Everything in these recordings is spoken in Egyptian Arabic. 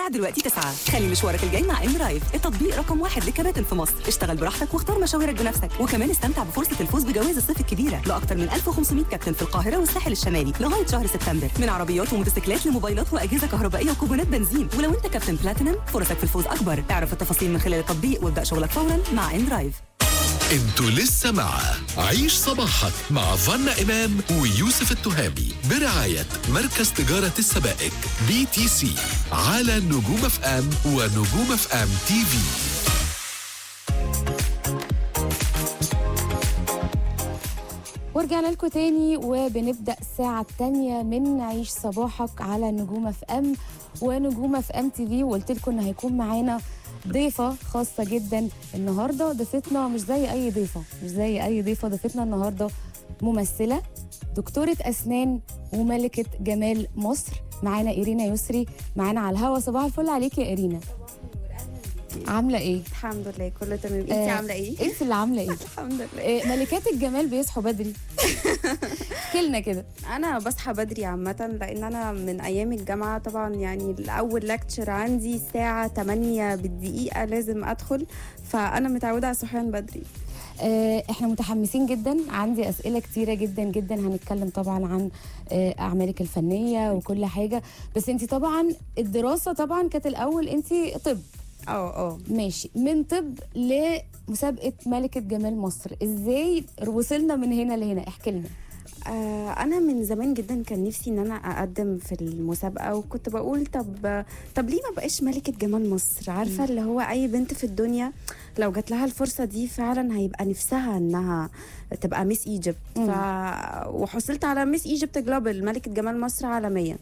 الساعة دلوقتي 9 خلي مشوارك الجاي مع ام رايف التطبيق رقم واحد للكباتن في مصر اشتغل براحتك واختار مشاويرك بنفسك وكمان استمتع بفرصة الفوز بجوائز الصيف الكبيرة لأكثر من 1500 كابتن في القاهرة والساحل الشمالي لغاية شهر سبتمبر من عربيات وموتوسيكلات لموبايلات وأجهزة كهربائية وكوبونات بنزين ولو أنت كابتن بلاتينم فرصك في الفوز أكبر اعرف التفاصيل من خلال التطبيق وابدأ شغلك فورا مع ام درايف انتوا لسه مع عيش صباحك مع فنا إمام ويوسف التهامي برعاية مركز تجارة السبائك بي تي سي على نجوم اف ام ونجوم اف ام تي في ورجعنا لكم تاني وبنبدا الساعه الثانيه من عيش صباحك على نجوم اف ام ونجوم اف ام تي في وقلت لكم ان هيكون معانا ضيفة خاصة جدا النهاردة ضيفتنا مش زي أي ضيفة مش زي أي ضيفة ضيفتنا النهاردة ممثلة دكتورة أسنان وملكة جمال مصر معانا إيرينا يسري معانا على الهوا صباح الفل عليك يا إيرينا عاملة إيه؟ الحمد لله كله تمام انت آه، عامله ايه انت اللي عاملة إيه؟ الحمد لله إيه، ملكات الجمال بيصحوا بدري احكي لنا كده انا بصحى بدري عامه لان انا من ايام الجامعه طبعا يعني الاول لكتشر عندي الساعه 8 بالدقيقه لازم ادخل فانا متعوده على الصحيان بدري آه، احنا متحمسين جدا عندي اسئله كتيره جدا جدا هنتكلم طبعا عن آه، اعمالك الفنيه وكل حاجه بس انت طبعا الدراسه طبعا كانت الاول انت طب اه اه ماشي من طب لمسابقه ملكه جمال مصر ازاي وصلنا من هنا لهنا احكي لنا آه، انا من زمان جدا كان نفسي ان انا اقدم في المسابقه وكنت بقول طب طب ليه ما بقاش ملكه جمال مصر عارفه اللي هو اي بنت في الدنيا لو جات لها الفرصه دي فعلا هيبقى نفسها انها تبقى ميس ايجيبت ف... وحصلت على ميس ايجيبت جلوبال ملكه جمال مصر عالميا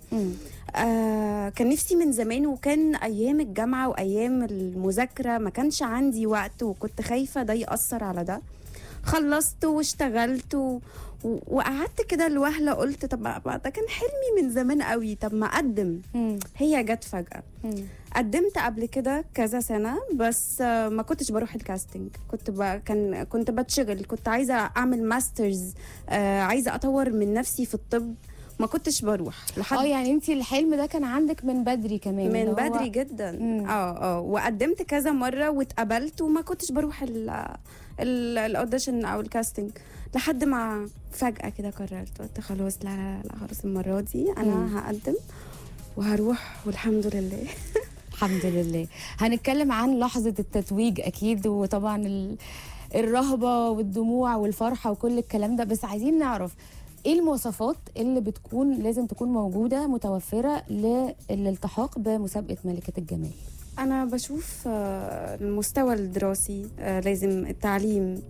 آه كان نفسي من زمان وكان ايام الجامعه وايام المذاكره ما كانش عندي وقت وكنت خايفه ده ياثر على ده خلصت واشتغلت و... و- وقعدت كده الوهله قلت طب ما ما ده كان حلمي من زمان قوي طب ما اقدم مم. هي جت فجاه مم. قدمت قبل كده كذا سنه بس آه، ما كنتش بروح الكاستنج كنت ب... كان كنت بتشغل كنت عايزه اعمل ماسترز آه عايزه اطور من نفسي في الطب ما كنتش بروح لحد اه يعني انت الحلم ده كان عندك من بدري كمان من اللي هو- بدري جدا مم. اه اه وقدمت كذا مره واتقبلت وما كنتش بروح ال ال- الاوديشن او الكاستنج لحد ما فجاه كده قررت قلت خلاص لا لا لا خلاص المره دي مم. انا هقدم وهروح والحمد لله الحمد لله هنتكلم عن لحظة التتويج أكيد وطبعا ال- الرهبة والدموع والفرحة وكل الكلام ده بس عايزين نعرف ايه المواصفات اللي بتكون لازم تكون موجودة متوفرة للالتحاق بمسابقة ملكة الجمال انا بشوف آه، المستوى الدراسي آه، لازم التعليم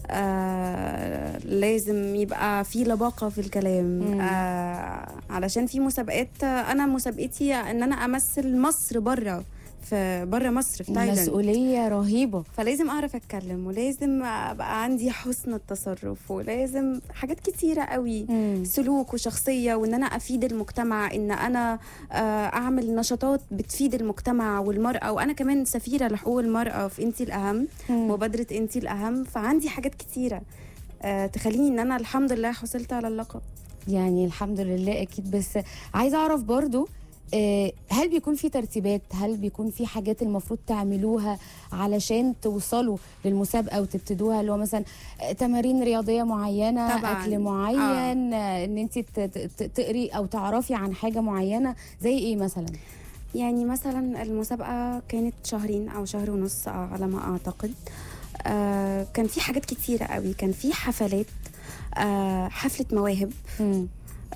آه لازم يبقى في لباقة في الكلام مم. آه علشان في مسابقات آه، أنا مسابقتي إن أنا أمثل مصر بره في بره مصر في تايلاند مسؤولية رهيبة فلازم اعرف اتكلم ولازم ابقى عندي حسن التصرف ولازم حاجات كتيره قوي مم. سلوك وشخصيه وان انا افيد المجتمع ان انا آه، اعمل نشاطات بتفيد المجتمع والمراه وانا كمان سفيره لحقوق المراه في انتي الاهم مم. مبادره انتي الاهم فعندي حاجات كتيره آه، تخليني ان انا الحمد لله حصلت على اللقب يعني الحمد لله اكيد بس عايزه اعرف برضو آه، هل بيكون في ترتيبات هل بيكون في حاجات المفروض تعملوها علشان توصلوا للمسابقه وتبتدوها اللي هو مثلا آه، تمارين رياضيه معينه طبعاً. اكل معين آه. ان انت ت- ت- تقري او تعرفي عن حاجه معينه زي ايه مثلا يعني مثلا المسابقة كانت شهرين أو شهر ونص على ما أعتقد آه كان في حاجات كتيرة قوي كان في حفلات آه حفلة مواهب مم.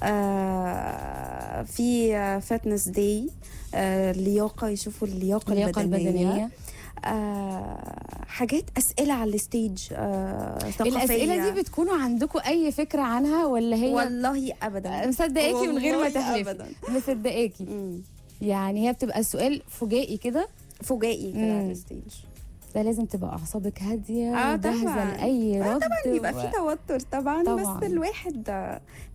آه في فتنس داي آه لياقة يشوفوا اللياقة, اللياقه البدنية, البدنيه آه حاجات أسئلة على الستيج آه ثقافية الاسئله دي بتكونوا عندكم اي فكره عنها ولا هي والله أبدا مصدقاكي من غير ما والله تحلفي أبدا مصدقاكي مم. يعني هي بتبقى السؤال فجائي كده فجائي كده مم. على الستيج ده لازم تبقى اعصابك هاديه آه وجاهزه طبعاً. لاي رد طبعا بيبقى و- في توتر طبعا, طبعاً. بس الواحد